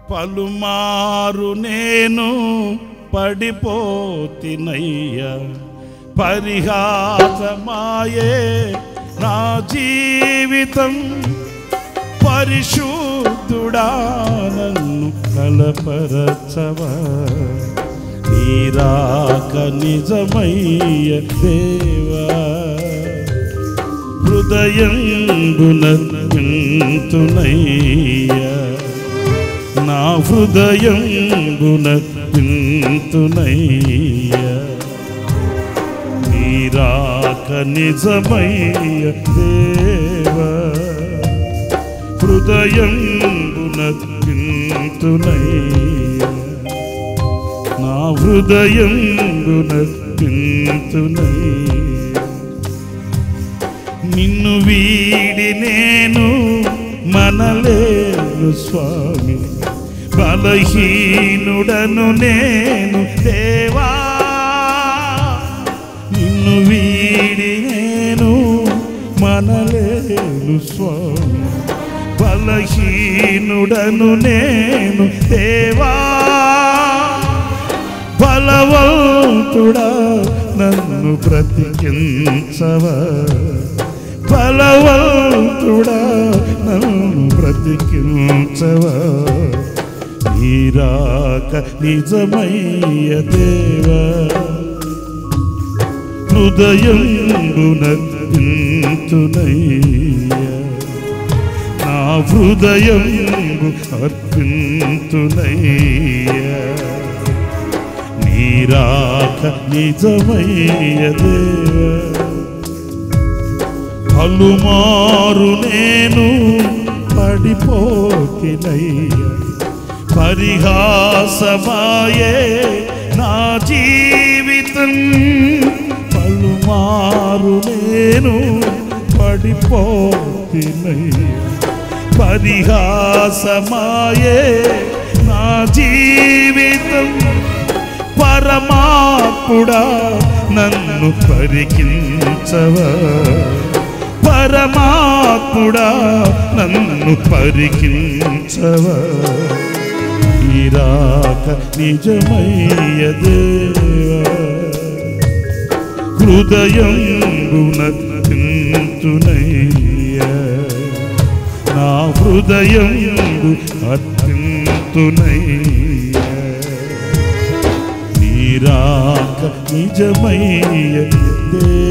పలుమారు నేను పడిపోతినయ్యా పరిహాసమాయే నా జీవితం పరిశుద్ధుడా నన్ను కలపరచవా నీరాక నిజమయ్య దేవా హృదయంబునంతునయ్యా నా హృదయంబునంతునయ్యా నీరాక నిజమయ్య దేవా హృదయంబునంతునయ్యా నా హృదయంబునంతునయ్యా నిన్ను వీడి నేను మనలేను స్వామి బలహీనుడను నేను దేవా నిన్ను వీడి నేను మనలేను స్వామి బలహీనుడను నేను దేవా బలవంతుడా నన్ను బ్రతికించవా బలవంతుడా నన్ను బ్రతికించవా నీరాక నిజమయ్య దేవా హృదయంబునంతునయ్యా నా హృదయంబు అర్పింతునయ్యా నీరాక నిజమయ్య దేవా పలుమారు నేను పడిపోతినయ్య పరిహాసమాయే నా జీవితం పలుమారు నేను పడిపోతినయ్య పరిహాసమాయే నా జీవితం పరమాత్ముడా నన్ను పరికించవా పరమాత్ముడా నన్ను పరికించవా ఈరాక నిజమయ్య దేవా హృదయం గుణతింతునయ్యా నా హృదయం అత్యంతునయ్యా నీరాక నిజమయ్య దేవా